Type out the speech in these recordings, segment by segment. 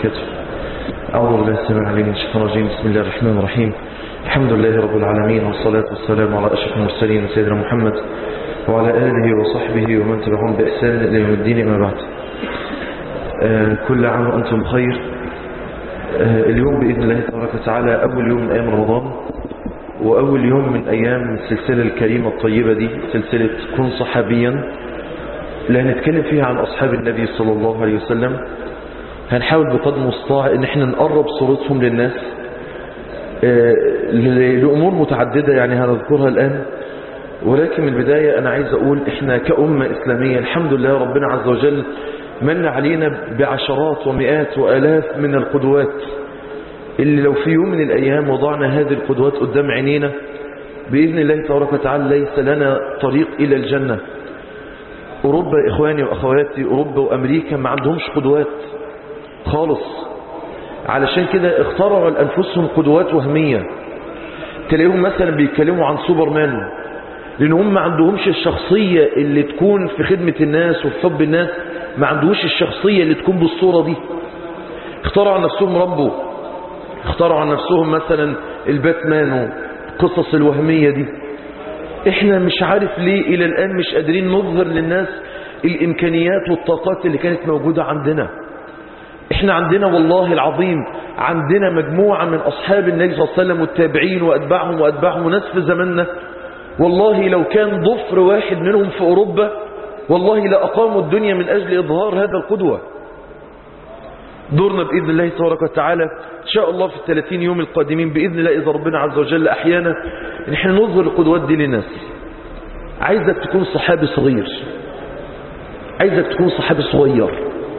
وبركاته أعوذ بالله السميع العليم من الشيطان الرجيم بسم الله الرحمن الرحيم الحمد لله رب العالمين والصلاة والسلام على أشرف المرسلين سيدنا محمد وعلى آله وصحبه ومن تبعهم بإحسان إلى يوم الدين أما بعد آه كل عام وأنتم بخير آه اليوم بإذن الله تبارك وتعالى أول يوم من أيام رمضان وأول يوم من أيام السلسلة الكريمة الطيبة دي سلسلة كن صحابيا اللي هنتكلم فيها عن أصحاب النبي صلى الله عليه وسلم هنحاول بقدر المستطاع ان احنا نقرب صورتهم للناس آه لأمور متعددة يعني هنذكرها الآن ولكن من البداية أنا عايز أقول إحنا كأمة إسلامية الحمد لله ربنا عز وجل من علينا بعشرات ومئات وآلاف من القدوات اللي لو في يوم من الأيام وضعنا هذه القدوات قدام عينينا بإذن الله تبارك وتعالى ليس لنا طريق إلى الجنة أوروبا إخواني وأخواتي أوروبا وأمريكا ما عندهمش قدوات خالص علشان كده اخترعوا لأنفسهم قدوات وهمية تلاقيهم مثلا بيتكلموا عن سوبرمان لأن هم ما عندهمش الشخصية اللي تكون في خدمة الناس وفي حب الناس ما عندهوش الشخصية اللي تكون بالصورة دي اخترعوا نفسهم رامبو اخترعوا نفسهم مثلا الباتمان والقصص الوهمية دي احنا مش عارف ليه الى الان مش قادرين نظهر للناس الامكانيات والطاقات اللي كانت موجودة عندنا احنا عندنا والله العظيم عندنا مجموعة من اصحاب النبي صلى الله عليه وسلم والتابعين واتباعهم واتباعهم وناس في زماننا والله لو كان ضفر واحد منهم في اوروبا والله لأقاموا الدنيا من اجل اظهار هذا القدوة دورنا بإذن الله تبارك وتعالى إن شاء الله في الثلاثين يوم القادمين بإذن الله إذا ربنا عز وجل أحيانا إن احنا نظهر القدوات دي للناس عايزك تكون صحابي صغير عايزك تكون صحابي صغير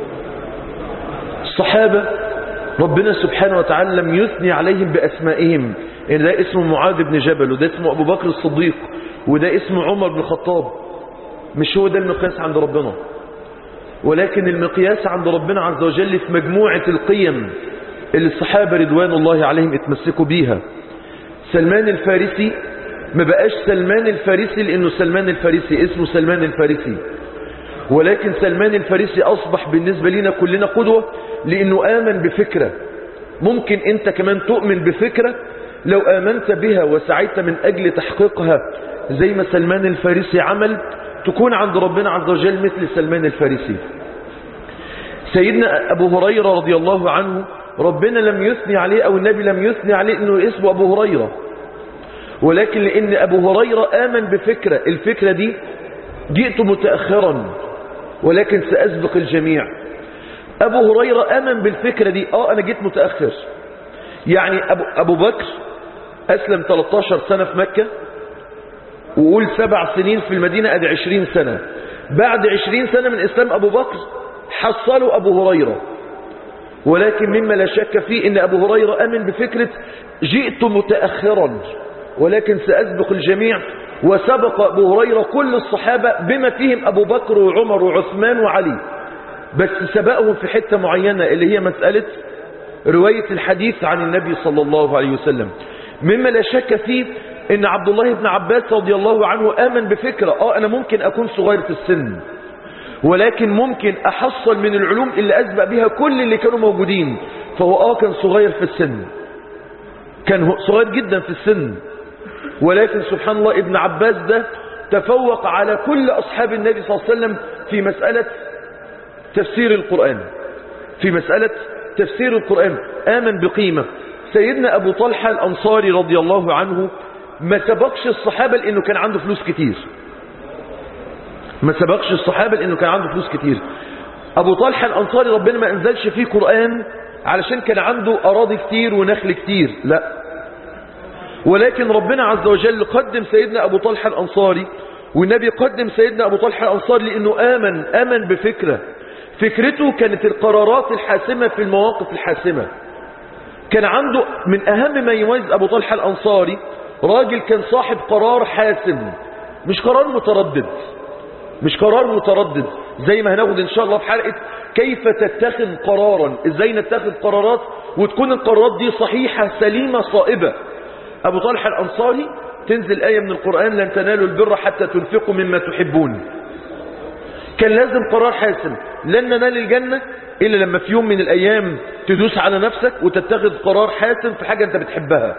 الصحابة ربنا سبحانه وتعالى لم يثني عليهم بأسمائهم إن ده اسمه معاذ بن جبل وده اسمه أبو بكر الصديق وده اسمه عمر بن الخطاب مش هو ده المقياس عند ربنا ولكن المقياس عند ربنا عز وجل في مجموعة القيم اللي الصحابة رضوان الله عليهم اتمسكوا بيها سلمان الفارسي ما بقاش سلمان الفارسي لأنه سلمان الفارسي اسمه سلمان الفارسي ولكن سلمان الفارسي أصبح بالنسبة لنا كلنا قدوة لأنه آمن بفكرة ممكن أنت كمان تؤمن بفكرة لو آمنت بها وسعيت من أجل تحقيقها زي ما سلمان الفارسي عمل تكون عند ربنا عز وجل مثل سلمان الفارسي سيدنا أبو هريرة رضي الله عنه ربنا لم يثني عليه أو النبي لم يثني عليه أنه اسمه أبو هريرة ولكن لأن أبو هريرة آمن بفكرة الفكرة دي جئت متأخرا ولكن سأسبق الجميع أبو هريرة آمن بالفكرة دي آه أنا جيت متأخر يعني أبو, أبو بكر أسلم 13 سنة في مكة وقول سبع سنين في المدينة أدي عشرين سنة بعد عشرين سنة من إسلام أبو بكر حصلوا أبو هريرة ولكن مما لا شك فيه إن أبو هريرة أمن بفكرة جئت متأخرا ولكن سأسبق الجميع وسبق أبو هريرة كل الصحابة بما فيهم أبو بكر وعمر وعثمان وعلي بس سبقهم في حتة معينة اللي هي مسألة رواية الحديث عن النبي صلى الله عليه وسلم مما لا شك فيه ان عبد الله بن عباس رضي الله عنه آمن بفكرة اه انا ممكن اكون صغير في السن ولكن ممكن احصل من العلوم اللي اسبق بها كل اللي كانوا موجودين فهو اه كان صغير في السن كان صغير جدا في السن ولكن سبحان الله ابن عباس ده تفوق على كل اصحاب النبي صلى الله عليه وسلم في مسألة تفسير القرآن في مسألة تفسير القرآن آمن بقيمة سيدنا أبو طلحة الأنصاري رضي الله عنه ما سبقش الصحابة لأنه كان عنده فلوس كتير ما سبقش الصحابة لأنه كان عنده فلوس كتير أبو طلحة الأنصاري ربنا ما أنزلش فيه قرآن علشان كان عنده أراضي كتير ونخل كتير لا ولكن ربنا عز وجل قدم سيدنا أبو طلحة الأنصاري والنبي قدم سيدنا أبو طلحة الأنصاري لأنه آمن آمن بفكرة فكرته كانت القرارات الحاسمة في المواقف الحاسمة كان عنده من أهم ما يميز أبو طلحة الأنصاري راجل كان صاحب قرار حاسم مش قرار متردد مش قرار متردد زي ما هناخد ان شاء الله في حلقة كيف تتخذ قرارا ازاي نتخذ قرارات وتكون القرارات دي صحيحة سليمة صائبة ابو طلحة الانصاري تنزل آية من القرآن لن تنالوا البر حتى تنفقوا مما تحبون كان لازم قرار حاسم لن ننال الجنة إلا لما في يوم من الأيام تدوس على نفسك وتتخذ قرار حاسم في حاجة أنت بتحبها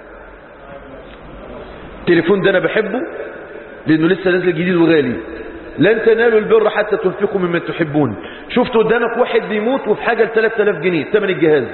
التليفون ده أنا بحبه لأنه لسه نازل جديد وغالي لن تنالوا البر حتى تنفقوا ممن تحبون شفت قدامك واحد بيموت وفي حاجة ل 3000 جنيه ثمن الجهاز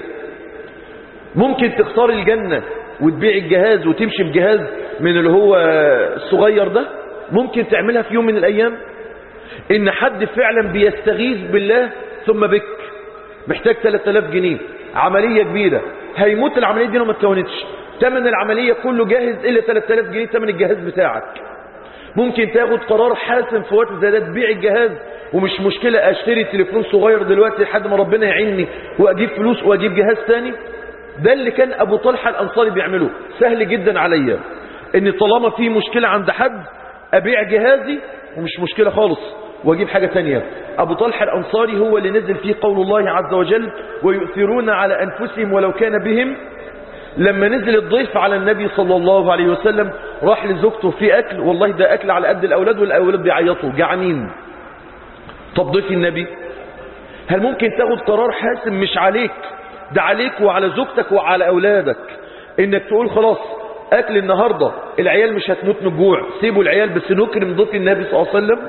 ممكن تختار الجنة وتبيع الجهاز وتمشي بجهاز من اللي هو الصغير ده ممكن تعملها في يوم من الأيام إن حد فعلا بيستغيث بالله ثم بك محتاج 3000 جنيه عملية كبيرة هيموت العملية دي لو ما اتكونتش ثمن العملية كله جاهز إلا 3000 جنيه ثمن الجهاز بتاعك ممكن تاخد قرار حاسم في وقت زي ده تبيع الجهاز ومش مشكلة اشتري تليفون صغير دلوقتي لحد ما ربنا يعيني واجيب فلوس واجيب جهاز تاني ده اللي كان ابو طلحة الانصاري بيعمله سهل جدا عليا ان طالما في مشكلة عند حد ابيع جهازي ومش مشكلة خالص واجيب حاجة تانية ابو طلحة الانصاري هو اللي نزل فيه قول الله عز وجل ويؤثرون على انفسهم ولو كان بهم لما نزل الضيف على النبي صلى الله عليه وسلم راح لزوجته في أكل والله ده أكل على قد الأولاد والأولاد بيعيطوا جعانين طب ضيف النبي هل ممكن تاخد قرار حاسم مش عليك ده عليك وعلى زوجتك وعلى أولادك إنك تقول خلاص أكل النهاردة العيال مش هتموت من الجوع سيبوا العيال بس نكرم ضيف النبي صلى الله عليه وسلم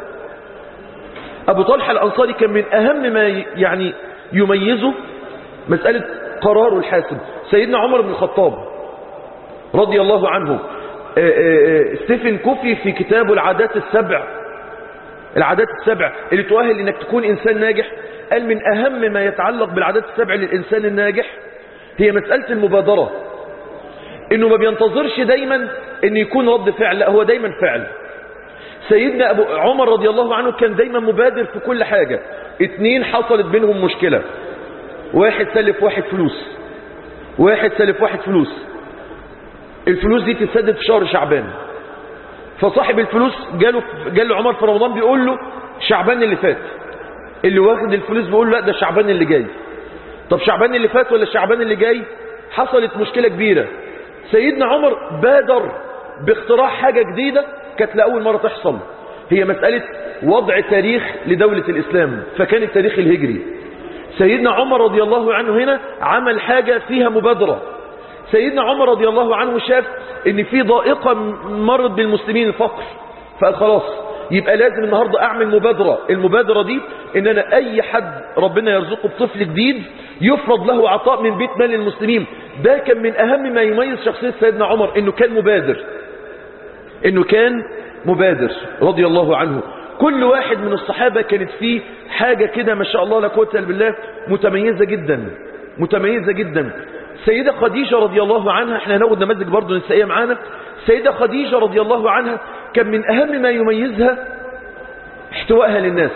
أبو طلحة الأنصاري كان من أهم ما يعني يميزه مسألة قراره الحاسم سيدنا عمر بن الخطاب رضي الله عنه ستيفن كوفي في كتابه العادات السبع العادات السبع اللي تؤهل انك تكون انسان ناجح قال من اهم ما يتعلق بالعادات السبع للانسان الناجح هي مسألة المبادرة انه ما بينتظرش دايما ان يكون رد فعل لا هو دايما فعل سيدنا أبو عمر رضي الله عنه كان دايما مبادر في كل حاجة اتنين حصلت بينهم مشكلة واحد سلف واحد فلوس واحد سلف واحد فلوس الفلوس دي تتسدد في شهر شعبان فصاحب الفلوس جاله جاله له عمر في رمضان بيقول له شعبان اللي فات اللي واخد الفلوس بيقول له لا ده شعبان اللي جاي طب شعبان اللي فات ولا شعبان اللي جاي حصلت مشكلة كبيرة سيدنا عمر بادر باختراع حاجة جديدة كانت لأول مرة تحصل هي مسألة وضع تاريخ لدولة الإسلام فكان التاريخ الهجري سيدنا عمر رضي الله عنه هنا عمل حاجة فيها مبادرة سيدنا عمر رضي الله عنه شاف ان في ضائقة مرض بالمسلمين الفقر فقال خلاص يبقى لازم النهاردة اعمل مبادرة المبادرة دي ان انا اي حد ربنا يرزقه بطفل جديد يفرض له عطاء من بيت مال المسلمين ده كان من اهم ما يميز شخصية سيدنا عمر انه كان مبادر انه كان مبادر رضي الله عنه كل واحد من الصحابة كانت فيه حاجة كده ما شاء الله لا قوه الا بالله متميزة جدا متميزة جدا سيدة خديجة رضي الله عنها احنا هناخد نماذج برضه نسائية معانا سيدة خديجة رضي الله عنها كان من أهم ما يميزها احتوائها للناس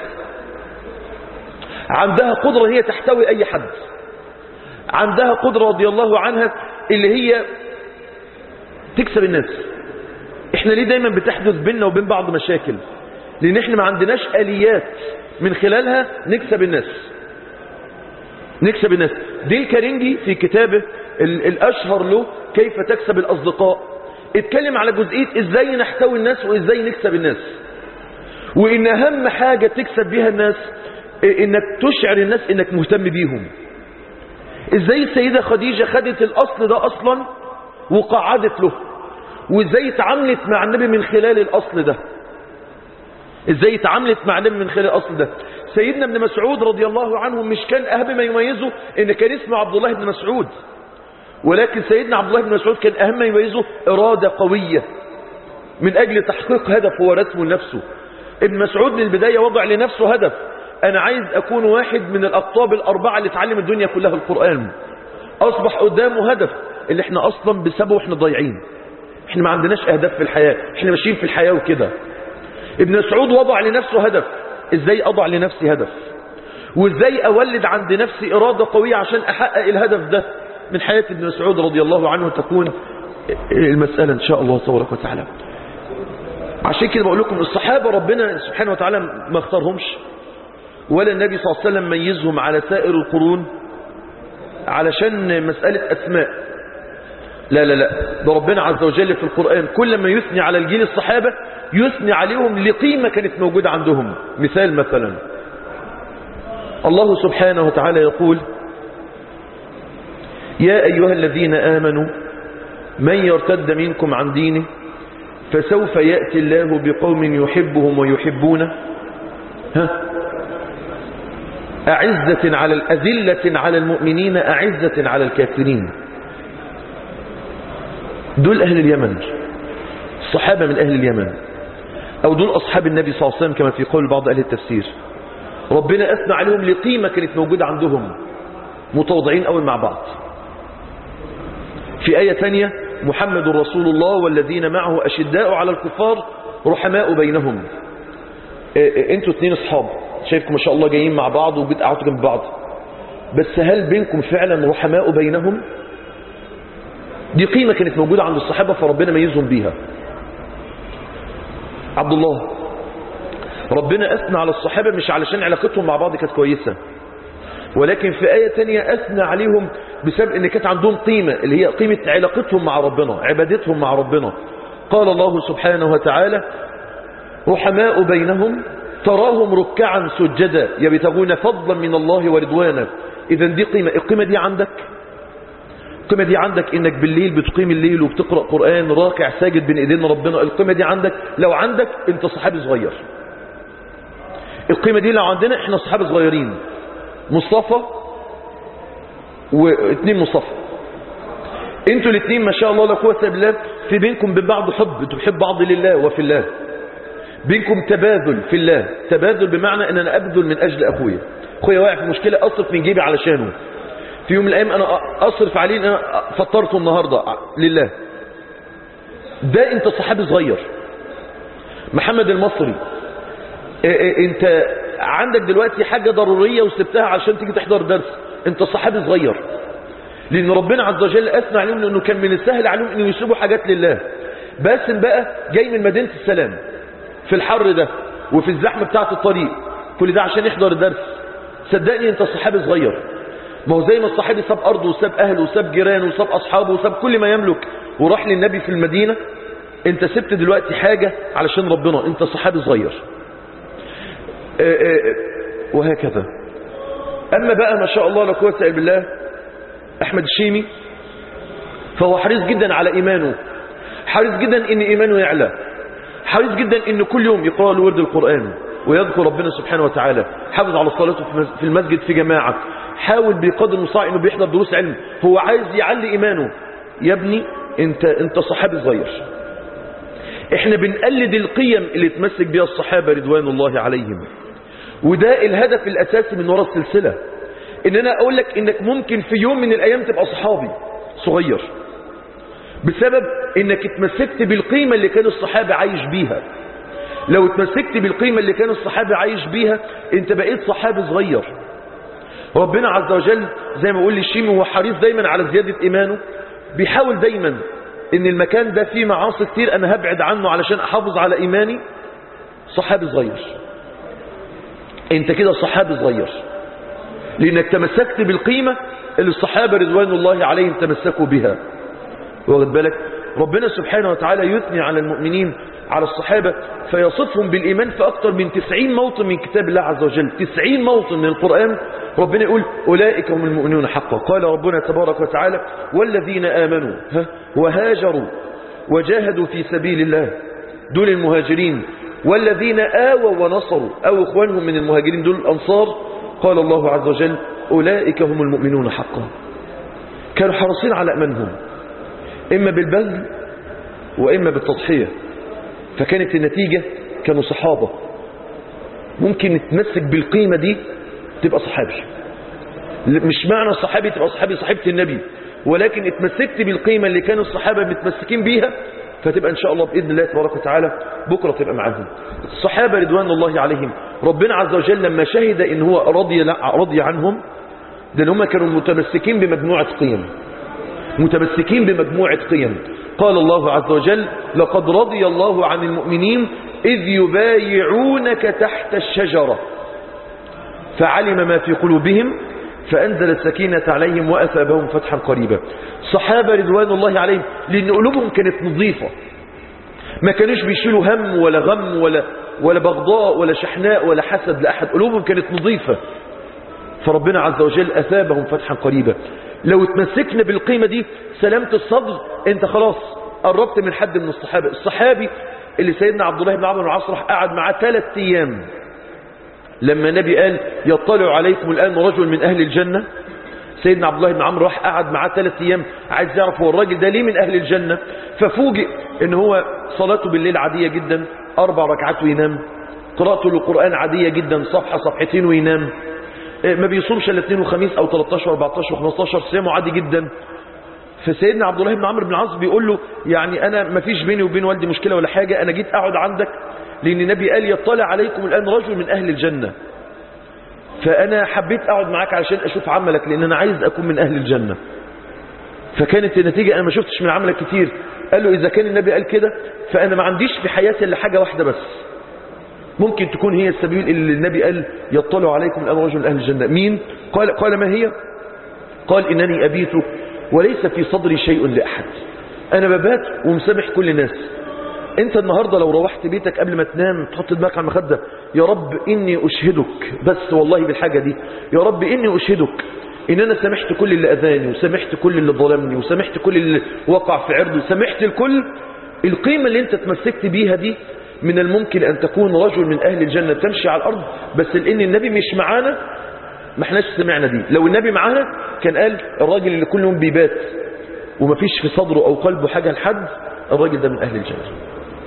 عندها قدرة هي تحتوي أي حد عندها قدرة رضي الله عنها اللي هي تكسب الناس احنا ليه دايما بتحدث بيننا وبين بعض مشاكل لان احنا ما عندناش اليات من خلالها نكسب الناس نكسب الناس ديل كارينجي في كتابه الاشهر له كيف تكسب الاصدقاء اتكلم على جزئية ازاي نحتوي الناس وازاي نكسب الناس وان اهم حاجة تكسب بيها الناس انك تشعر الناس انك مهتم بيهم ازاي السيدة خديجة خدت الاصل ده اصلا وقعدت له وازاي اتعاملت مع النبي من خلال الاصل ده ازاي اتعاملت مع النبي من خلال الاصل ده سيدنا ابن مسعود رضي الله عنه مش كان اهم ما يميزه ان كان اسمه عبد الله بن مسعود ولكن سيدنا عبد الله بن مسعود كان اهم ما يميزه اراده قويه من اجل تحقيق هدف هو رسمه لنفسه ابن مسعود من البدايه وضع لنفسه هدف انا عايز اكون واحد من الاقطاب الاربعه اللي تعلم الدنيا كلها القران اصبح قدامه هدف اللي احنا اصلا بسببه احنا ضايعين احنا ما عندناش اهداف في الحياه احنا ماشيين في الحياه وكده ابن مسعود وضع لنفسه هدف ازاي اضع لنفسي هدف وازاي اولد عند نفسي اراده قويه عشان احقق الهدف ده من حياه ابن مسعود رضي الله عنه تكون المساله ان شاء الله تبارك وتعالى عشان كده بقول لكم الصحابه ربنا سبحانه وتعالى ما اختارهمش ولا النبي صلى الله عليه وسلم ميزهم على سائر القرون علشان مساله اسماء لا لا لا ده ربنا عز وجل في القرآن كل ما يثني على الجيل الصحابة يثني عليهم لقيمة كانت موجودة عندهم مثال مثلا الله سبحانه وتعالى يقول يا أيها الذين آمنوا من يرتد منكم عن دينه فسوف يأتي الله بقوم يحبهم ويحبونه ها أعزة على الأذلة على المؤمنين أعزة على الكافرين دول أهل اليمن الصحابة من أهل اليمن أو دول أصحاب النبي صلى الله عليه وسلم كما في قول بعض أهل التفسير ربنا أثنى عليهم لقيمة كانت موجودة عندهم متوضعين أول مع بعض في آية ثانية محمد رسول الله والذين معه أشداء على الكفار رحماء بينهم انتوا اتنين اصحاب شايفكم ما شاء الله جايين مع بعض وبتقعدوا جنب بعض بس هل بينكم فعلا رحماء بينهم دي قيمة كانت موجودة عند الصحابة فربنا ميزهم بيها عبد الله ربنا أثنى على الصحابة مش علشان علاقتهم مع بعض كانت كويسة ولكن في آية تانية أثنى عليهم بسبب ان كانت عندهم قيمة اللي هي قيمة علاقتهم مع ربنا عبادتهم مع ربنا قال الله سبحانه وتعالى رحماء بينهم تراهم ركعا سجدا يبتغون فضلا من الله ورضوانا اذا دي قيمة القيمة دي عندك القيمة دي عندك انك بالليل بتقيم الليل وبتقرأ قرآن راكع ساجد بين ايدين ربنا القيمة دي عندك لو عندك انت صحابي صغير القيمة دي لو عندنا احنا صحابي صغيرين مصطفى واثنين مصطفى انتوا الاثنين ما شاء الله لا قوه الا بالله في بينكم بين بعض حب انتوا بتحب بعض لله وفي الله بينكم تبادل في الله تبادل بمعنى ان انا ابذل من اجل اخويا اخويا واقع في مشكله اصرف من جيبي علشانه في يوم من الايام انا اصرف عليه ان انا فطرته النهارده لله ده انت صحابي صغير محمد المصري انت عندك دلوقتي حاجه ضروريه وسبتها علشان تيجي تحضر درس انت صحابي صغير لان ربنا عز وجل اثنى عليهم انه كان من السهل عليهم انه يسيبوا حاجات لله باسم بقى جاي من مدينه السلام في الحر ده وفي الزحمه بتاعه الطريق كل ده عشان يحضر الدرس صدقني انت صحابي صغير ما هو زي ما الصحابي ساب ارضه وساب اهله وساب جيرانه وساب اصحابه وساب كل ما يملك وراح للنبي في المدينه انت سبت دلوقتي حاجه علشان ربنا انت صحابي صغير اه اه وهكذا أما بقى ما شاء الله لا قوه الا بالله أحمد الشيمي فهو حريص جدا على إيمانه حريص جدا إن إيمانه يعلى حريص جدا إن كل يوم يقرأ له ورد القرآن ويذكر ربنا سبحانه وتعالى حافظ على الصلاة في المسجد في جماعة حاول بقدر المستطاع إنه بيحضر دروس علم هو عايز يعلي إيمانه يا ابني أنت, انت صحابي صغير احنا بنقلد القيم اللي تمسك بها الصحابة رضوان الله عليهم وده الهدف الأساسي من وراء السلسلة ان انا اقول لك انك ممكن في يوم من الايام تبقى صحابي صغير بسبب انك اتمسكت بالقيمة اللي كان الصحابة عايش بيها لو اتمسكت بالقيمة اللي كان الصحابة عايش بيها انت بقيت صحابي صغير ربنا عز وجل زي ما قول الشيمي هو حريص دايما على زيادة ايمانه بيحاول دايما ان المكان ده فيه معاصي كتير انا هبعد عنه علشان احافظ على ايماني صحابي صغير انت كده صحابي صغير لانك تمسكت بالقيمة اللي الصحابة رضوان الله عليهم تمسكوا بها واخد بالك ربنا سبحانه وتعالى يثني على المؤمنين على الصحابة فيصفهم بالإيمان في أكثر من 90 موطن من كتاب الله عز وجل 90 موطن من القرآن ربنا يقول أولئك هم المؤمنون حقا قال ربنا تبارك وتعالى والذين آمنوا وهاجروا وجاهدوا في سبيل الله دول المهاجرين والذين آووا ونصروا أو إخوانهم من المهاجرين دول الأنصار قال الله عز وجل أولئك هم المؤمنون حقا كانوا حريصين على أمانهم إما بالبذل وإما بالتضحية فكانت النتيجة كانوا صحابة ممكن نتمسك بالقيمة دي تبقى صحابي مش معنى صحابي تبقى صحابي صاحبة النبي ولكن اتمسكت بالقيمة اللي كانوا الصحابة متمسكين بيها فتبقى ان شاء الله بإذن الله تبارك وتعالى بكرة تبقى معاهم الصحابة رضوان الله عليهم ربنا عز وجل لما شهد ان هو رضي, رضي عنهم لان هم كانوا متمسكين بمجموعة قيم متمسكين بمجموعة قيم قال الله عز وجل لقد رضي الله عن المؤمنين إذ يبايعونك تحت الشجرة فعلم ما في قلوبهم فأنزل السكينة عليهم وأثابهم فتحا قريبا صحابة رضوان الله عليهم لأن قلوبهم كانت نظيفة ما كانوش بيشيلوا هم ولا غم ولا, ولا بغضاء ولا شحناء ولا حسد لأحد قلوبهم كانت نظيفة فربنا عز وجل أثابهم فتحا قريبا لو اتمسكنا بالقيمة دي سلامة الصدر انت خلاص قربت من حد من الصحابة الصحابي اللي سيدنا عبد الله بن عمرو بن العاص راح قعد معاه ثلاث ايام لما النبي قال يطلع عليكم الآن رجل من أهل الجنة سيدنا عبد الله بن عمرو راح قعد معاه ثلاث ايام عايز يعرف هو الراجل ده ليه من اهل الجنه ففوجئ ان هو صلاته بالليل عاديه جدا اربع ركعات وينام قراءته للقران عاديه جدا صفحه صفحتين وينام ما بيصومش الا اثنين وخميس او 13 و14 و15 صيامه عادي جدا فسيدنا عبد الله بن عمرو بن العاص بيقول له يعني انا ما فيش بيني وبين والدي مشكله ولا حاجه انا جيت اقعد عندك لان النبي قال يطلع عليكم الان رجل من اهل الجنه فأنا حبيت أقعد معاك علشان أشوف عملك لأن أنا عايز أكون من أهل الجنة فكانت النتيجة أنا ما شفتش من عملك كتير قال له إذا كان النبي قال كده فأنا ما عنديش في حياتي إلا حاجة واحدة بس ممكن تكون هي السبيل اللي النبي قال يطلع عليكم الآن رجل من أهل الجنة مين؟ قال, قال ما هي؟ قال إنني أبيت وليس في صدري شيء لأحد أنا ببات ومسامح كل الناس انت النهاردة لو روحت بيتك قبل ما تنام تحط دماغك على المخدة يا رب اني اشهدك بس والله بالحاجة دي يا رب اني اشهدك ان انا سامحت كل اللي اذاني وسامحت كل اللي ظلمني وسامحت كل اللي وقع في عرضي سامحت الكل القيمة اللي انت تمسكت بيها دي من الممكن ان تكون رجل من اهل الجنة تمشي على الارض بس لان النبي مش معانا ما احناش سمعنا دي لو النبي معانا كان قال الراجل اللي كل يوم بيبات ومفيش في صدره او قلبه حاجة لحد الراجل ده من اهل الجنة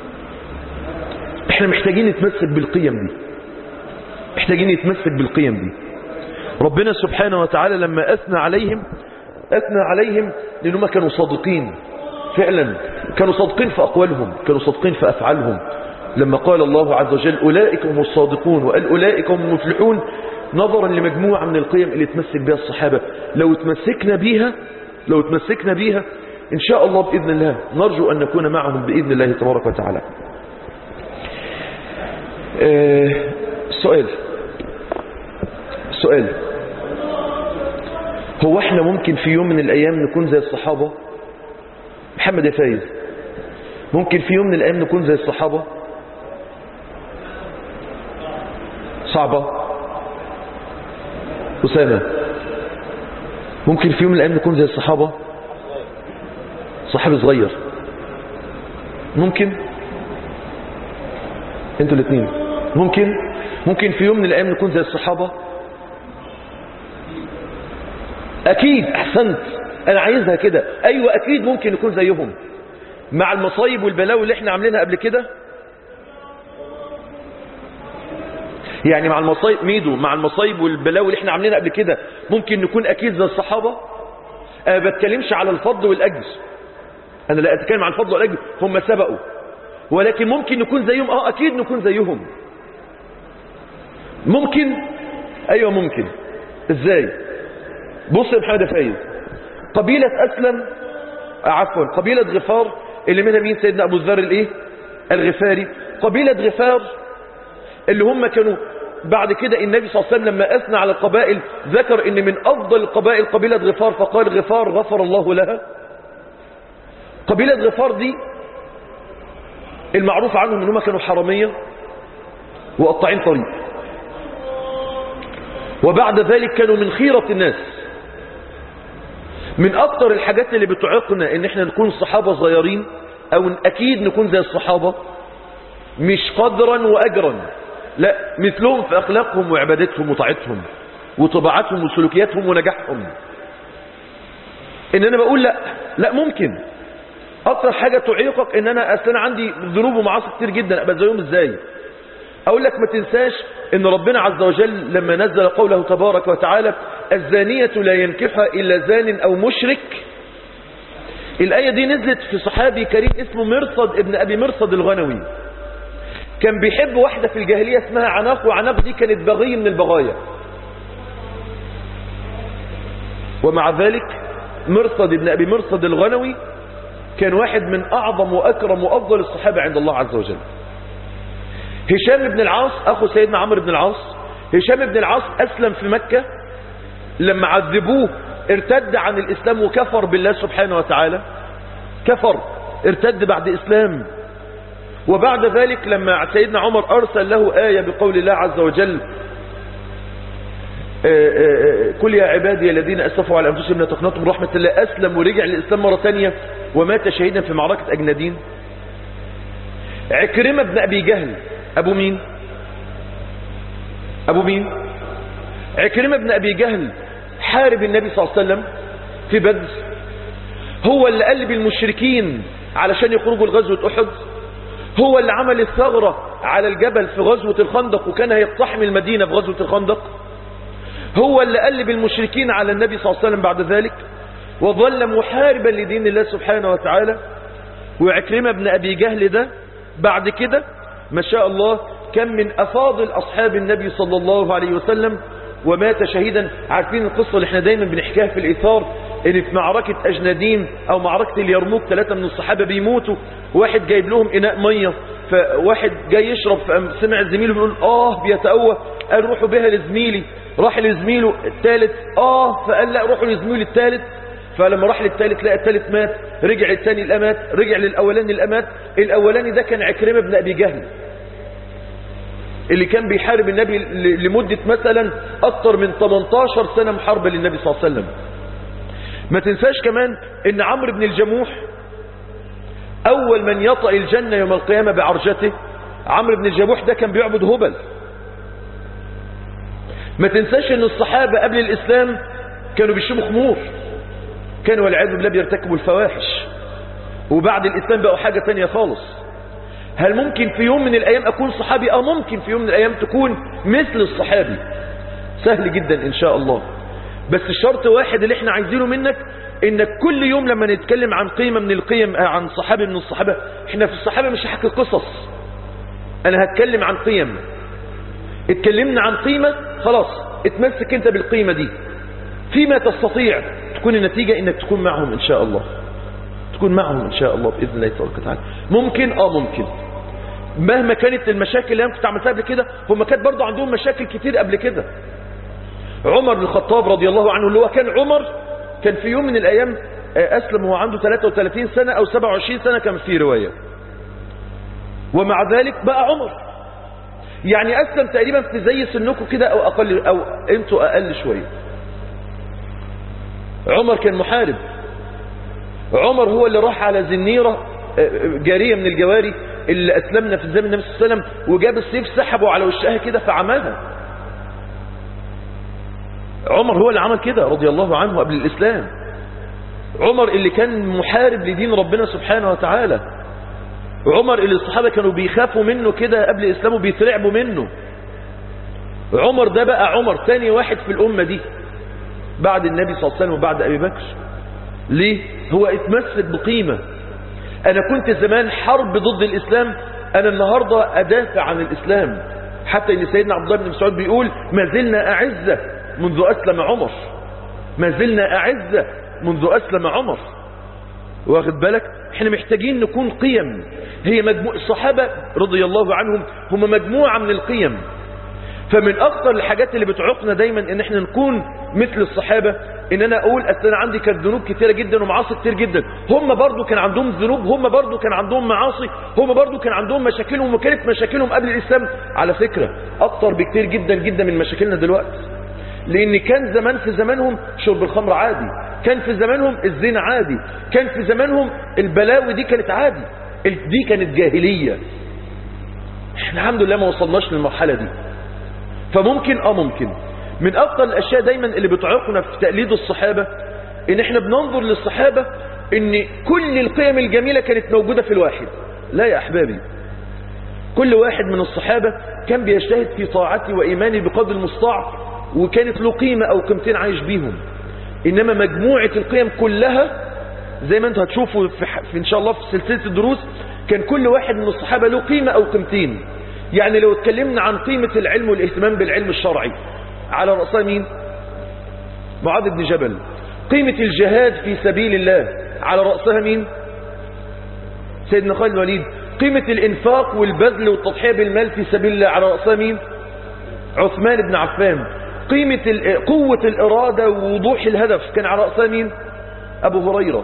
احنا محتاجين نتمسك بالقيم دي محتاجين نتمسك بالقيم دي ربنا سبحانه وتعالى لما أثنى عليهم أثنى عليهم لأنهم كانوا صادقين فعلا كانوا صادقين في أقوالهم كانوا صادقين في أفعالهم لما قال الله عز وجل أولئك هم الصادقون وقال أولئك هم المفلحون نظرا لمجموعة من القيم اللي تمسك بها الصحابة لو تمسكنا بيها لو تمسكنا بيها إن شاء الله بإذن الله نرجو أن نكون معهم بإذن الله تبارك وتعالى آه سؤال سؤال هو احنا ممكن في يوم من الايام نكون زي الصحابة محمد يا فايز ممكن في يوم من الايام نكون زي الصحابة صعبة أسامة ممكن في يوم من الايام نكون زي الصحابة صحابي صغير ممكن انتوا الاثنين ممكن ممكن في يوم من الايام نكون زي الصحابة اكيد احسنت انا عايزها كده ايوه اكيد ممكن نكون زيهم مع المصايب والبلاوي اللي احنا عاملينها قبل كده يعني مع المصايب ميدو مع المصايب والبلاوي اللي احنا عاملينها قبل كده ممكن نكون اكيد زي الصحابة انا ما بتكلمش على الفضل والاجر انا لا اتكلم عن الفضل والاجر هم سبقوا ولكن ممكن نكون زيهم اه اكيد نكون زيهم ممكن ايوه ممكن ازاي بص يا محمد فايز قبيلة اسلم عفوا قبيلة غفار اللي منها مين سيدنا ابو الذر الايه الغفاري قبيلة غفار اللي هم كانوا بعد كده النبي صلى الله عليه وسلم لما اثنى على القبائل ذكر ان من افضل القبائل قبيلة غفار فقال غفار غفر الله لها قبيلة غفار دي المعروف عنهم ان هم كانوا حرامية وقطاعين طريق وبعد ذلك كانوا من خيرة الناس من اكتر الحاجات اللي بتعيقنا ان احنا نكون صحابة صغيرين او اكيد نكون زي الصحابة مش قدرا واجرا لا مثلهم في اخلاقهم وعبادتهم وطاعتهم وطباعتهم وسلوكياتهم ونجاحهم ان انا بقول لا لا ممكن اكتر حاجة تعيقك ان انا اصل انا عندي ذنوب ومعاصي كتير جدا ابقى زيهم ازاي اقول لك ما تنساش ان ربنا عز وجل لما نزل قوله تبارك وتعالى الزانية لا ينكحها الا زان او مشرك الاية دي نزلت في صحابي كريم اسمه مرصد ابن ابي مرصد الغنوي كان بيحب واحدة في الجاهلية اسمها عناق وعناق دي كانت بغي من البغايا ومع ذلك مرصد ابن ابي مرصد الغنوي كان واحد من أعظم وأكرم وأفضل الصحابة عند الله عز وجل هشام بن العاص أخو سيدنا عمرو بن العاص هشام بن العاص أسلم في مكة لما عذبوه ارتد عن الإسلام وكفر بالله سبحانه وتعالى كفر ارتد بعد إسلام وبعد ذلك لما سيدنا عمر أرسل له آية بقول الله عز وجل كل يا عبادي الذين أسفوا على أنفسهم لا تقنطوا من رحمة الله أسلم ورجع للإسلام مرة ثانية ومات شهيدا في معركة أجنادين عكرمة بن أبي جهل أبو مين أبو مين عكرمة بن أبي جهل حارب النبي صلى الله عليه وسلم في بدر هو اللي قلب المشركين علشان يخرجوا لغزوة أحد هو اللي عمل الثغرة على الجبل في غزوة الخندق وكان هيقتحم المدينة في غزوة الخندق هو اللي قلب المشركين على النبي صلى الله عليه وسلم بعد ذلك وظل محاربا لدين الله سبحانه وتعالى وعكرمة بن أبي جهل ده بعد كده ما شاء الله كان من أفاضل أصحاب النبي صلى الله عليه وسلم ومات شهيدا عارفين القصة اللي احنا دايما بنحكيها في الإثار ان في معركة أجنادين أو معركة اليرموك ثلاثة من الصحابة بيموتوا واحد جايب لهم إناء مية فواحد جاي يشرب فسمع زميله بيقول آه بيتأوه قال روحوا بها لزميلي راح لزميله الثالث آه فقال لا روحوا لزميلي الثالث فلما راح للثالث لقى الثالث مات رجع الثاني الأمات رجع للأولاني الأمات الأولاني ده كان عكرمة بن أبي جهل اللي كان بيحارب النبي لمدة مثلا أكثر من 18 سنة محاربة للنبي صلى الله عليه وسلم ما تنساش كمان ان عمرو بن الجموح أول من يطأ الجنة يوم القيامة بعرجته عمرو بن الجموح ده كان بيعبد هبل ما تنساش ان الصحابة قبل الإسلام كانوا بيشربوا خمور كانوا والعياذ بالله بيرتكبوا الفواحش وبعد الإسلام بقوا حاجة تانية خالص هل ممكن في يوم من الأيام أكون صحابي أو ممكن في يوم من الأيام تكون مثل الصحابي سهل جدا إن شاء الله بس الشرط واحد اللي احنا عايزينه منك انك كل يوم لما نتكلم عن قيمة من القيم عن صحابي من الصحابة احنا في الصحابة مش هحكي قصص انا هتكلم عن قيم اتكلمنا عن قيمة خلاص اتمسك انت بالقيمة دي فيما تستطيع تكون النتيجة انك تكون معهم ان شاء الله تكون معهم ان شاء الله باذن الله تبارك وتعالى ممكن اه ممكن مهما كانت المشاكل اللي انا كنت عملتها قبل كده هم كانت برضه عندهم مشاكل كتير قبل كده عمر بن الخطاب رضي الله عنه اللي هو كان عمر كان في يوم من الايام اسلم وهو عنده 33 سنة او 27 سنة كان في رواية ومع ذلك بقى عمر يعني اسلم تقريبا في زي سنكم كده او اقل او انتوا اقل شوية عمر كان محارب عمر هو اللي راح على زنيرة جارية من الجواري اللي أسلمنا في زمن النبي صلى الله عليه وسلم وجاب السيف سحبه على وشها كده فعماها عمر هو اللي عمل كده رضي الله عنه قبل الإسلام عمر اللي كان محارب لدين ربنا سبحانه وتعالى عمر اللي الصحابة كانوا بيخافوا منه كده قبل الإسلام وبيترعبوا منه عمر ده بقى عمر تاني واحد في الأمة دي بعد النبي صلى الله عليه وسلم وبعد أبي بكر ليه هو اتمسك بقيمة انا كنت زمان حرب ضد الاسلام انا النهاردة ادافع عن الاسلام حتى ان سيدنا عبد الله بن مسعود بيقول ما زلنا اعزة منذ اسلم عمر ما زلنا اعزة منذ اسلم عمر واخد بالك احنا محتاجين نكون قيم هي مجموع الصحابة رضي الله عنهم هم مجموعة من القيم فمن اكثر الحاجات اللي بتعوقنا دايما ان احنا نكون مثل الصحابة ان انا اقول اصل انا عندي كانت ذنوب كتيرة جدا ومعاصي كتير جدا هم برضو كان عندهم ذنوب هم برضو كان عندهم معاصي هم برضو كان عندهم مشاكلهم وكانت مشاكلهم قبل الاسلام على فكرة اكتر بكتير جدا جدا من مشاكلنا دلوقتي لان كان زمان في زمانهم شرب الخمر عادي كان في زمانهم الزنا عادي كان في زمانهم البلاوي دي كانت عادي دي كانت جاهلية احنا الحمد لله ما وصلناش للمرحلة دي فممكن اه ممكن من اكتر الاشياء دايما اللي بتعيقنا في تقليد الصحابة ان احنا بننظر للصحابة ان كل القيم الجميلة كانت موجودة في الواحد لا يا احبابي كل واحد من الصحابة كان بيجتهد في طاعته وإيمانه بقدر المستطاع وكانت له قيمة أو قيمتين عايش بيهم إنما مجموعة القيم كلها زي ما انتوا هتشوفوا في, في إن شاء الله في سلسلة الدروس كان كل واحد من الصحابة له قيمة أو قيمتين يعني لو اتكلمنا عن قيمة العلم والاهتمام بالعلم الشرعي على رأسها مين معاذ بن جبل قيمة الجهاد في سبيل الله على رأسها مين سيدنا خالد الوليد قيمة الإنفاق والبذل والتضحية بالمال في سبيل الله على رأسها مين عثمان بن عفان قيمة قوة الإرادة ووضوح الهدف كان على رأسها مين أبو هريرة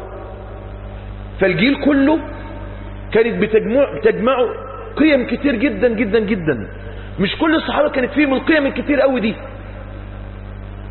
فالجيل كله كانت بتجمع بتجمعه قيم كتير جدا جدا جدا مش كل الصحابة كانت فيهم القيم الكتير قوي دي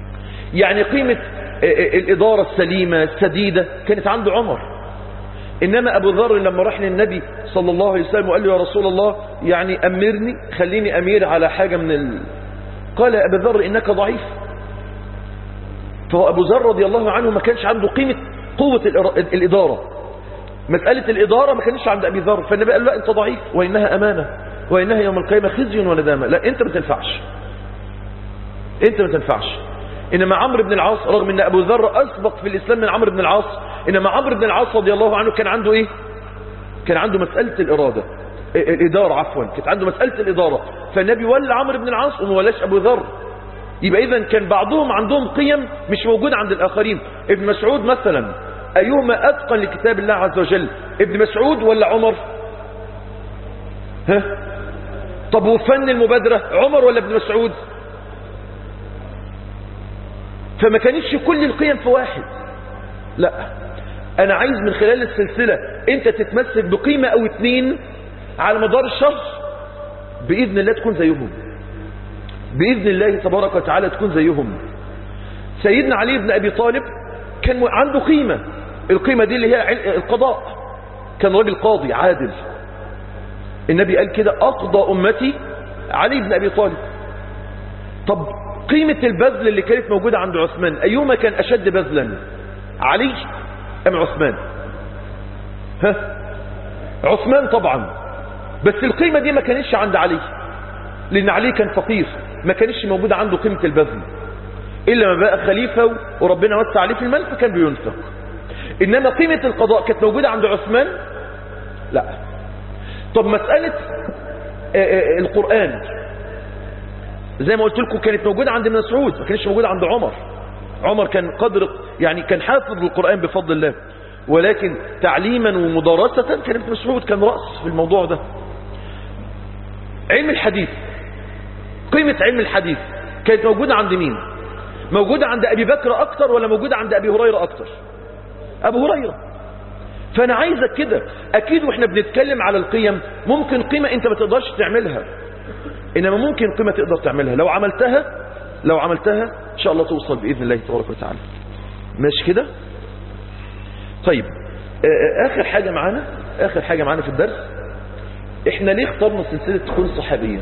يعني قيمة الإدارة السليمة السديدة كانت عند عمر إنما أبو ذر لما راح للنبي صلى الله عليه وسلم وقال له يا رسول الله يعني أمرني خليني أمير على حاجة من ال... قال يا أبا ذر إنك ضعيف فهو أبو ذر رضي الله عنه ما كانش عنده قيمة قوة الإدارة مسألة الإدارة ما كانش عند أبي ذر فالنبي قال لا أنت ضعيف وإنها أمانة وإنها يوم القيامة خزي وندامة لا أنت ما تنفعش أنت ما تنفعش إنما عمرو بن العاص رغم أن أبو ذر أسبق في الإسلام من عمرو بن العاص إنما عمرو بن العاص رضي الله عنه كان عنده إيه كان عنده مسألة الإرادة الإدارة عفوا كانت عنده مسألة الإدارة فالنبي ولى عمرو بن العاص وما ولاش أبو ذر يبقى إذا كان بعضهم عندهم قيم مش موجودة عند الآخرين ابن مسعود مثلا أيهما أتقن لكتاب الله عز وجل ابن مسعود ولا عمر ها طب وفن المبادرة عمر ولا ابن مسعود فما كانتش كل القيم في واحد لا انا عايز من خلال السلسلة انت تتمسك بقيمة او اتنين على مدار الشهر باذن الله تكون زيهم باذن الله تبارك وتعالى تكون زيهم سيدنا علي بن ابي طالب كان عنده قيمة القيمة دي اللي هي القضاء كان راجل قاضي عادل النبي قال كده اقضى امتي علي بن ابي طالب طب قيمة البذل اللي كانت موجودة عند عثمان أيهما كان أشد بذلا علي أم عثمان ها عثمان طبعا بس القيمة دي ما كانتش عند علي لأن علي كان فقير ما كانتش موجودة عنده قيمة البذل إلا ما بقى خليفة وربنا وسع عليه في المال فكان بينفق إنما قيمة القضاء كانت موجودة عند عثمان لا طب مسألة القرآن زي ما قلت لكم كانت موجودة عند ابن مسعود ما كانتش موجودة عند عمر عمر كان قدر يعني كان حافظ للقرآن بفضل الله ولكن تعليما ومدارسة كان ابن مسعود كان رأس في الموضوع ده علم الحديث قيمة علم الحديث كانت موجودة عند مين موجودة عند أبي بكر أكتر ولا موجودة عند أبي هريرة أكتر أبو هريرة فأنا عايزك كده أكيد وإحنا بنتكلم على القيم ممكن قيمة أنت ما تقدرش تعملها إنما ممكن قيمة تقدر تعملها لو عملتها لو عملتها إن شاء الله توصل بإذن الله تبارك وتعالى ماشي كده طيب آخر حاجة معانا آخر حاجة معانا في الدرس إحنا ليه اخترنا سلسلة تكون صحابية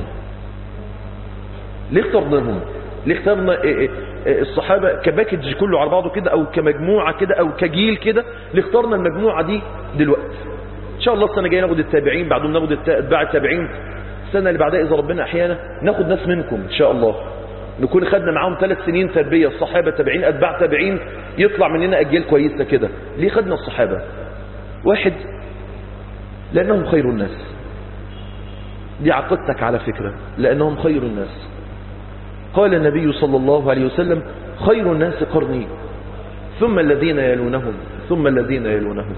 ليه اخترناهم ليه اخترنا الصحابة كباكج كله على بعضه كده أو كمجموعة كده أو كجيل كده ليه اخترنا المجموعة دي دلوقتي إن شاء الله السنة الجايه ناخد التابعين بعدهم ناخد اتباع التابعين السنة اللي بعدها إذا ربنا أحيانا ناخد ناس منكم إن شاء الله نكون خدنا معاهم ثلاث سنين تربية الصحابة تابعين أتباع تابعين يطلع مننا أجيال كويسة كده ليه خدنا الصحابة واحد لأنهم خير الناس دي عقدتك على فكرة لأنهم خير الناس قال النبي صلى الله عليه وسلم خير الناس قرني ثم الذين يلونهم ثم الذين يلونهم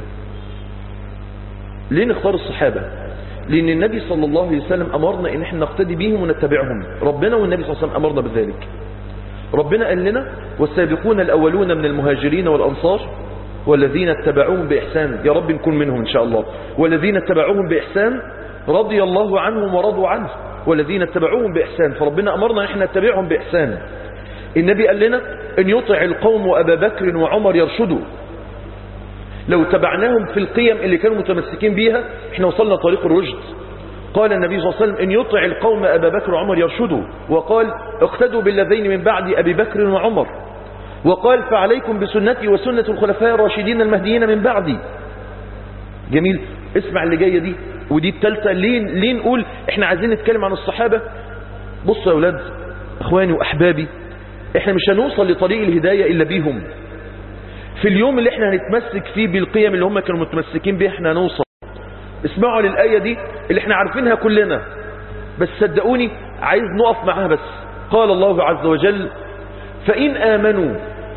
ليه نختار الصحابة لأن النبي صلى الله عليه وسلم أمرنا إن احنا نقتدي بهم ونتبعهم ربنا والنبي صلى الله عليه وسلم أمرنا بذلك ربنا قال لنا والسابقون الأولون من المهاجرين والأنصار والذين اتبعوهم بإحسان يا رب نكون منهم إن شاء الله والذين اتبعوهم بإحسان رضي الله عنهم ورضوا عنه والذين اتبعوهم بإحسان فربنا أمرنا إن احنا نتبعهم بإحسان النبي قال لنا أن يطع القوم وأبا بكر وعمر يرشدوا لو تبعناهم في القيم اللي كانوا متمسكين بيها احنا وصلنا طريق الرشد قال النبي صلى الله عليه وسلم إن يطع القوم أبا بكر وعمر يرشدوا وقال اقتدوا بالذين من بعد أبي بكر وعمر وقال فعليكم بسنتي وسنة الخلفاء الراشدين المهديين من بعدي جميل اسمع اللي جاية دي ودي التالتة ليه, ليه نقول احنا عايزين نتكلم عن الصحابة بصوا يا أولاد أخواني وأحبابي احنا مش هنوصل لطريق الهداية إلا بيهم في اليوم اللي احنا هنتمسك فيه بالقيم اللي هم كانوا متمسكين بيها احنا هنوصل اسمعوا للآية دي اللي احنا عارفينها كلنا بس صدقوني عايز نقف معاها بس قال الله عز وجل فإن آمنوا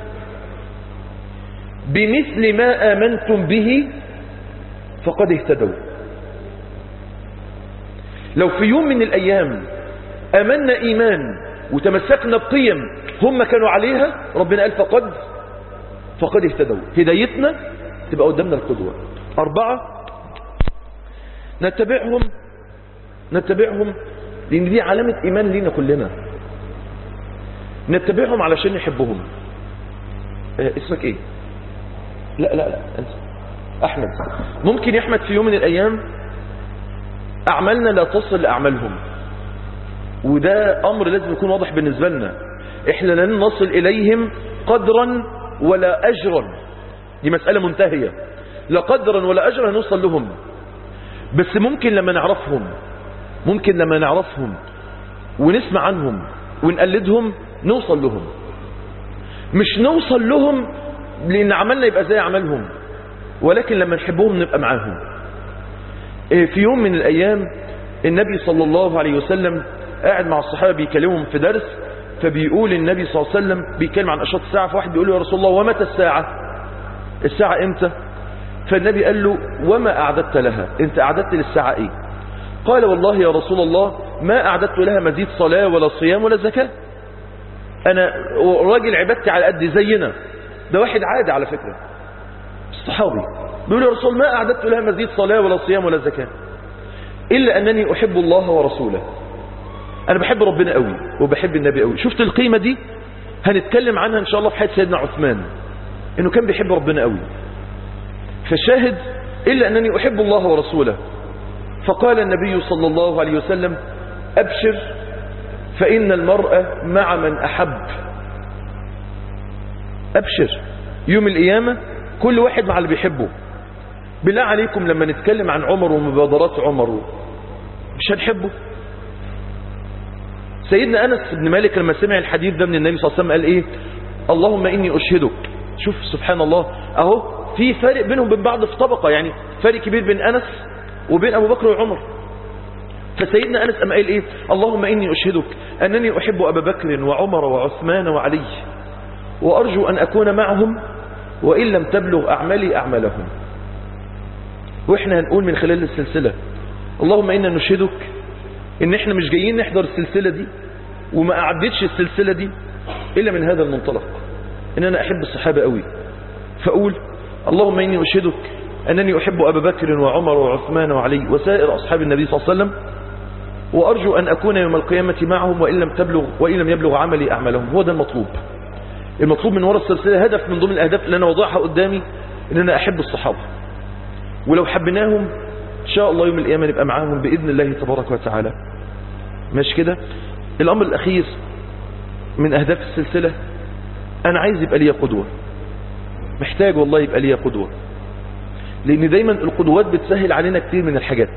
بمثل ما آمنتم به فقد اهتدوا لو في يوم من الأيام آمنا إيمان وتمسكنا بقيم هم كانوا عليها ربنا قال فقد فقد اهتدوا هدايتنا تبقى قدامنا القدوة أربعة نتبعهم نتبعهم لأن دي علامة إيمان لينا كلنا نتبعهم علشان نحبهم اه اسمك ايه لا لا لا انت احمد ممكن يا احمد في يوم من الايام اعمالنا لا تصل لاعمالهم وده امر لازم يكون واضح بالنسبة لنا احنا لن نصل اليهم قدرا ولا اجرا دي مسألة منتهية لا قدرا ولا اجرا هنوصل لهم بس ممكن لما نعرفهم ممكن لما نعرفهم ونسمع عنهم ونقلدهم نوصل لهم مش نوصل لهم لان عملنا يبقى زي عملهم ولكن لما نحبهم نبقى معاهم في يوم من الايام النبي صلى الله عليه وسلم قاعد مع الصحابة بيكلمهم في درس فبيقول النبي صلى الله عليه وسلم بيتكلم عن أشراط الساعة فواحد بيقول له يا رسول الله ومتى الساعة الساعة امتى فالنبي قال له وما أعددت لها انت أعددت للساعة ايه قال والله يا رسول الله ما أعددت لها مزيد صلاة ولا صيام ولا زكاة أنا راجل عبادتي على قد زينا ده واحد عادي على فكرة الصحابي بيقول يا رسول ما أعددت لها مزيد صلاة ولا صيام ولا زكاة إلا أنني أحب الله ورسوله أنا بحب ربنا قوي وبحب النبي قوي شفت القيمة دي هنتكلم عنها إن شاء الله في حياة سيدنا عثمان إنه كان بيحب ربنا قوي فالشاهد إلا أنني أحب الله ورسوله فقال النبي صلى الله عليه وسلم أبشر فإن المرأة مع من أحب أبشر يوم القيامة كل واحد مع اللي بيحبه بالله عليكم لما نتكلم عن عمر ومبادرات عمر مش هنحبه سيدنا أنس بن مالك لما سمع الحديث ده من النبي صلى الله عليه وسلم قال إيه اللهم إني أشهدك شوف سبحان الله أهو في فرق بينهم وبين بعض في طبقة يعني فرق كبير بين أنس وبين أبو بكر وعمر فسيدنا أنس أما قال إيه اللهم إني أشهدك أنني أحب أبا بكر وعمر وعثمان وعلي وأرجو أن أكون معهم وإن لم تبلغ أعمالي أعمالهم وإحنا هنقول من خلال السلسلة اللهم إنا نشهدك إن إحنا مش جايين نحضر السلسلة دي وما أعدتش السلسلة دي إلا من هذا المنطلق إن أنا أحب الصحابة قوي فأقول اللهم إني أشهدك أنني أحب أبا بكر وعمر وعثمان وعلي وسائر أصحاب النبي صلى الله عليه وسلم وأرجو أن أكون يوم القيامة معهم وإن لم, تبلغ وإن لم يبلغ عملي أعمالهم هو ده المطلوب المطلوب من وراء السلسلة هدف من ضمن الأهداف اللي أنا وضعها قدامي إن أنا أحب الصحابة ولو حبيناهم إن شاء الله يوم القيامة نبقى معاهم بإذن الله تبارك وتعالى ماشي كده الأمر الأخير من أهداف السلسلة أنا عايز يبقى لي قدوة محتاج والله يبقى لي قدوة لأن دايما القدوات بتسهل علينا كتير من الحاجات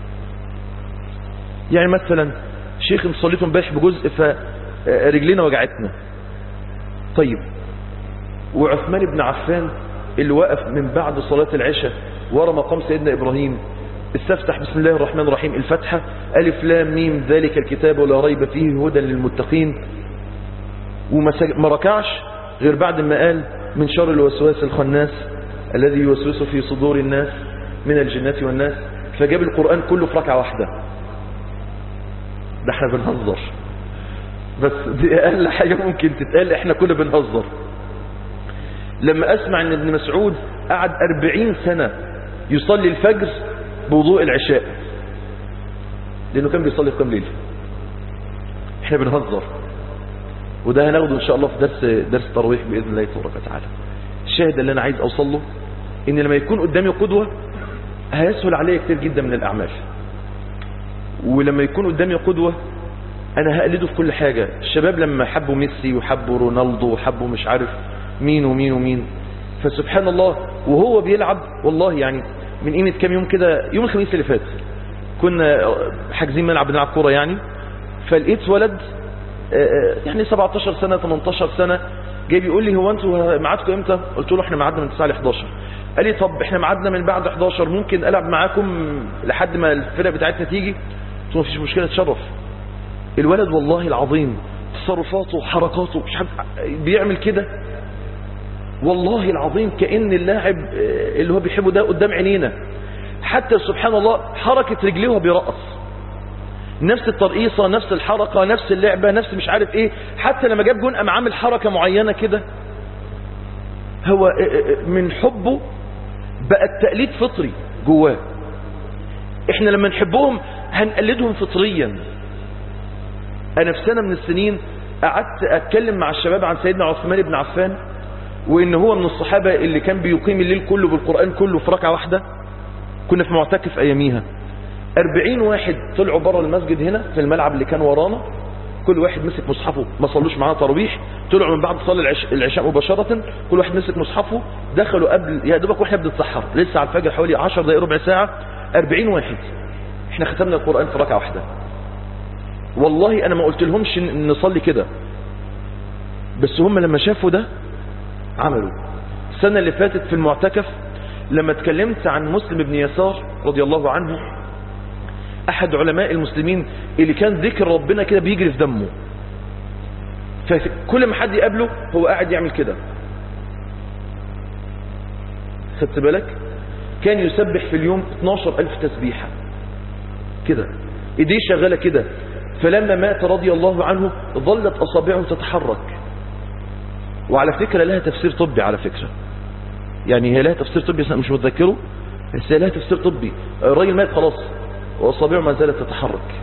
يعني مثلا شيخ مصليته امبارح بجزء فرجلينا وجعتنا طيب وعثمان بن عفان اللي وقف من بعد صلاة العشاء ورا مقام سيدنا إبراهيم استفتح بسم الله الرحمن الرحيم الفتحة ألف لام ميم ذلك الكتاب ولا ريب فيه هدى للمتقين وما ركعش غير بعد ما قال من شر الوسواس الخناس الذي يوسوس في صدور الناس من الجنات والناس فجاب القرآن كله في ركعة واحدة ده احنا بنهزر بس دي أقل حاجة ممكن تتقال احنا كنا بنهزر لما أسمع أن ابن مسعود قعد أربعين سنة يصلي الفجر بوضوء العشاء لأنه كان بيصلي في كام ليلة احنا بنهزر وده هناخده إن شاء الله في درس درس ترويح بإذن الله تبارك وتعالى الشاهد اللي أنا عايز أوصل له إن لما يكون قدامي قدوة هيسهل عليا كتير جدا من الأعمال ولما يكون قدامي قدوة أنا هقلده في كل حاجة الشباب لما حبوا ميسي وحبوا رونالدو وحبوا مش عارف مين ومين ومين فسبحان الله وهو بيلعب والله يعني من قيمة كام يوم كده يوم الخميس اللي فات كنا حاجزين ملعب بنلعب كورة يعني فلقيت ولد يعني 17 سنة 18 سنة جاي بيقول لي هو انتوا ميعادكم امتى قلت له احنا ميعادنا من 9 ل 11 قال لي طب احنا ميعادنا من بعد 11 ممكن العب معاكم لحد ما الفرقه بتاعتنا تيجي قلت له مفيش مشكله تشرف الولد والله العظيم تصرفاته وحركاته مش عارف بيعمل كده والله العظيم كأن اللاعب اللي هو بيحبه ده قدام عينينا حتى سبحان الله حركة رجليه وهو بيرقص نفس الترقيصة نفس الحركة نفس اللعبة نفس مش عارف ايه حتى لما جاب جون قام عامل حركة معينة كده هو من حبه بقى التقليد فطري جواه احنا لما نحبهم هنقلدهم فطريا انا في سنة من السنين قعدت اتكلم مع الشباب عن سيدنا عثمان بن عفان وان هو من الصحابة اللي كان بيقيم الليل كله بالقرآن كله في ركعة واحدة كنا في معتكف اياميها أربعين واحد طلعوا بره المسجد هنا في الملعب اللي كان ورانا كل واحد مسك مصحفه ما صلوش معانا تراويح طلعوا من بعد صلاه العش... العشاء مباشره كل واحد مسك مصحفه دخلوا قبل يا دوبك واحنا بنتسحر لسه على الفجر حوالي 10 دقائق ربع ساعه 40 واحد احنا ختمنا القران في ركعه واحده والله انا ما قلت لهمش ن- نصلي كده بس هم لما شافوا ده عملوا السنه اللي فاتت في المعتكف لما اتكلمت عن مسلم بن يسار رضي الله عنه احد علماء المسلمين اللي كان ذكر ربنا كده بيجري في دمه فكل ما حد يقابله هو قاعد يعمل كده خدت بالك كان يسبح في اليوم 12 ألف تسبيحة كده ايديه شغالة كده فلما مات رضي الله عنه ظلت أصابعه تتحرك وعلى فكرة لها تفسير طبي على فكرة يعني هي لها تفسير طبي بس أنا مش متذكره بس هي لها تفسير طبي الراجل مات خلاص وأصابعه ما زالت تتحرك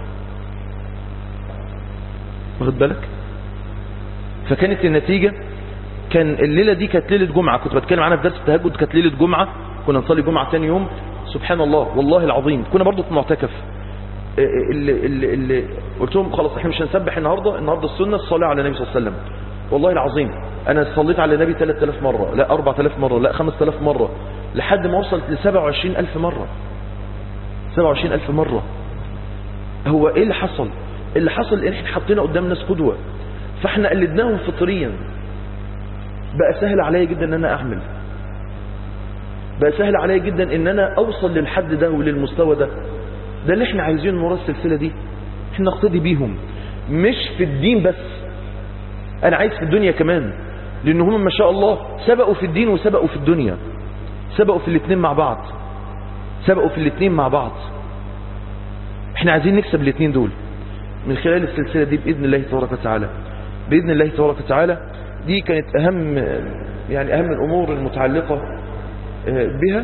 واخد بالك فكانت النتيجة كان الليلة دي كانت ليلة جمعة كنت بتكلم عنها في درس التهجد كانت ليلة جمعة كنا نصلي جمعة تاني يوم سبحان الله والله العظيم كنا برضو في معتكف اللي, اللي, اللي قلت لهم خلاص احنا مش هنسبح النهاردة النهاردة السنة الصلاة على النبي صلى الله عليه وسلم والله العظيم انا صليت على النبي 3000 مرة لا 4000 مرة لا 5000 مرة لحد ما وصلت ل 27000 مرة 27000 مرة هو ايه اللي حصل اللي حصل ان احنا حطينا قدام ناس قدوة فاحنا قلدناهم فطريا بقى سهل عليا جدا ان انا اعمل بقى سهل عليا جدا ان انا اوصل للحد ده وللمستوى ده ده اللي احنا عايزين نورا السلسلة دي احنا نقتدي بيهم مش في الدين بس انا عايز في الدنيا كمان لان هم ما شاء الله سبقوا في الدين وسبقوا في الدنيا سبقوا في الاثنين مع بعض سبقوا في الاثنين مع بعض احنا عايزين نكسب الاثنين دول من خلال السلسلة دي بإذن الله تبارك وتعالى بإذن الله تبارك وتعالى دي كانت أهم يعني أهم الأمور المتعلقة بها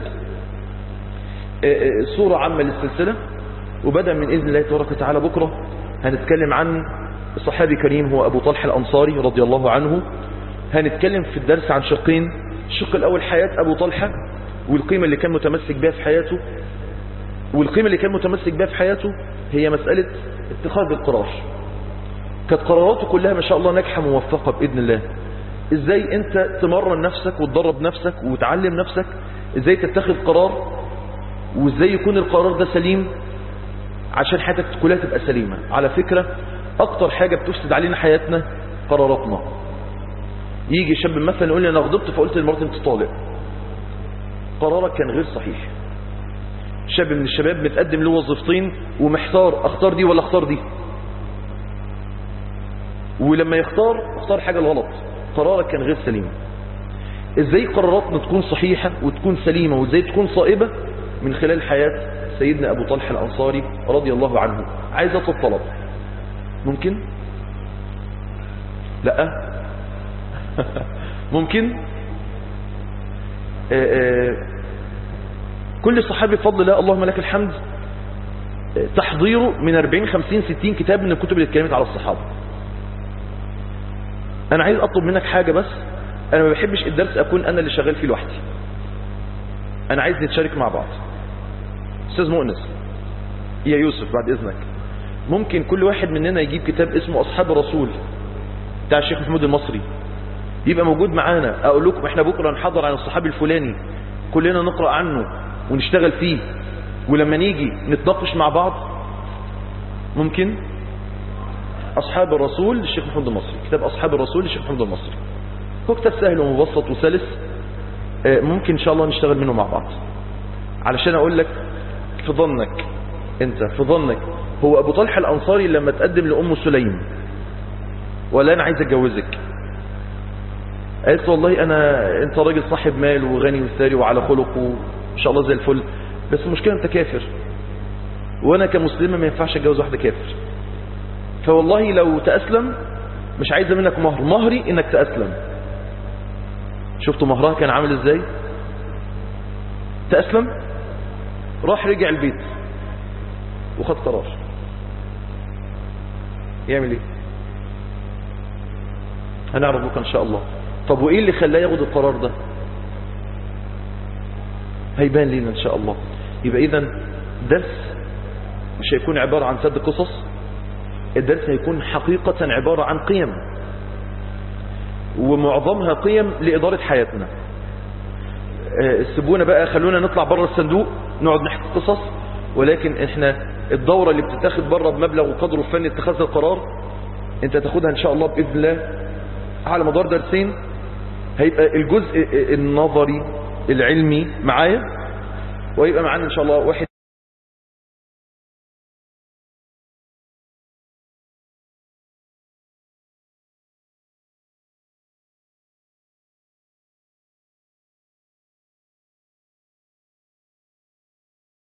صورة عامة للسلسلة وبدأ من إذن الله تبارك وتعالى بكرة هنتكلم عن صحابي كريم هو أبو طلحة الأنصاري رضي الله عنه هنتكلم في الدرس عن شقين الشق الأول حياة أبو طلحة والقيمة اللي كان متمسك بها في حياته والقيمة اللي كان متمسك بها في حياته هي مسألة اتخاذ القرار كانت قراراته كلها ما شاء الله ناجحة موفقة بإذن الله ازاي انت تمرن نفسك وتدرب نفسك وتعلم نفسك ازاي تتخذ قرار وازاي يكون القرار ده سليم عشان حياتك كلها تبقى سليمة على فكرة اكتر حاجة بتفسد علينا حياتنا قراراتنا يجي شاب مثلا يقول لي انا غضبت فقلت لمراتي انت طالق قرارك كان غير صحيح شاب من الشباب متقدم له وظيفتين ومحتار اختار دي ولا اختار دي ولما يختار اختار حاجة الغلط قرارك كان غير سليم ازاي قراراتنا تكون صحيحة وتكون سليمة وازاي تكون صائبة من خلال حياة سيدنا ابو طلحة الانصاري رضي الله عنه عايز اطلب طلب ممكن لا ممكن آآ آآ كل صحابي بفضل الله اللهم لك الحمد تحضيره من 40 50 60 كتاب من الكتب اللي اتكلمت على الصحابه انا عايز اطلب منك حاجة بس انا ما بحبش الدرس اكون انا اللي شغال فيه لوحدي انا عايز نتشارك مع بعض استاذ مؤنس يا يوسف بعد اذنك ممكن كل واحد مننا يجيب كتاب اسمه اصحاب الرسول بتاع الشيخ محمود المصري يبقى موجود معانا اقول لكم احنا بكره نحضر عن الصحابي الفلاني كلنا نقرا عنه ونشتغل فيه ولما نيجي نتناقش مع بعض ممكن أصحاب الرسول للشيخ محمود المصري كتاب أصحاب الرسول للشيخ محمود المصري هو كتاب سهل ومبسط وسلس ممكن إن شاء الله نشتغل منه مع بعض علشان أقول لك في ظنك أنت في ظنك هو أبو طلحة الأنصاري لما تقدم لأم سليم ولا أنا عايز أتجوزك قالت والله أنا أنت راجل صاحب مال وغني وثري وعلى خلق وإن شاء الله زي الفل بس المشكلة أنت كافر وأنا كمسلمة ما ينفعش أتجوز واحدة كافر فوالله لو تأسلم مش عايزة منك مهر مهري انك تأسلم شفتوا مهرها كان عامل ازاي تأسلم راح رجع البيت وخد قرار يعمل ايه هنعرف بكره ان شاء الله طب وايه اللي خلاه ياخد القرار ده هيبان لنا ان شاء الله يبقى اذا درس مش هيكون عبارة عن سد قصص الدرس هيكون حقيقة عبارة عن قيم ومعظمها قيم لإدارة حياتنا آه، سيبونا بقى خلونا نطلع بره الصندوق نقعد نحكي قصص ولكن احنا الدورة اللي بتتاخد بره بمبلغ وقدره الفني اتخاذ القرار انت تاخدها ان شاء الله بإذن الله على مدار درسين هيبقى الجزء النظري العلمي معايا ويبقى معانا ان شاء الله واحد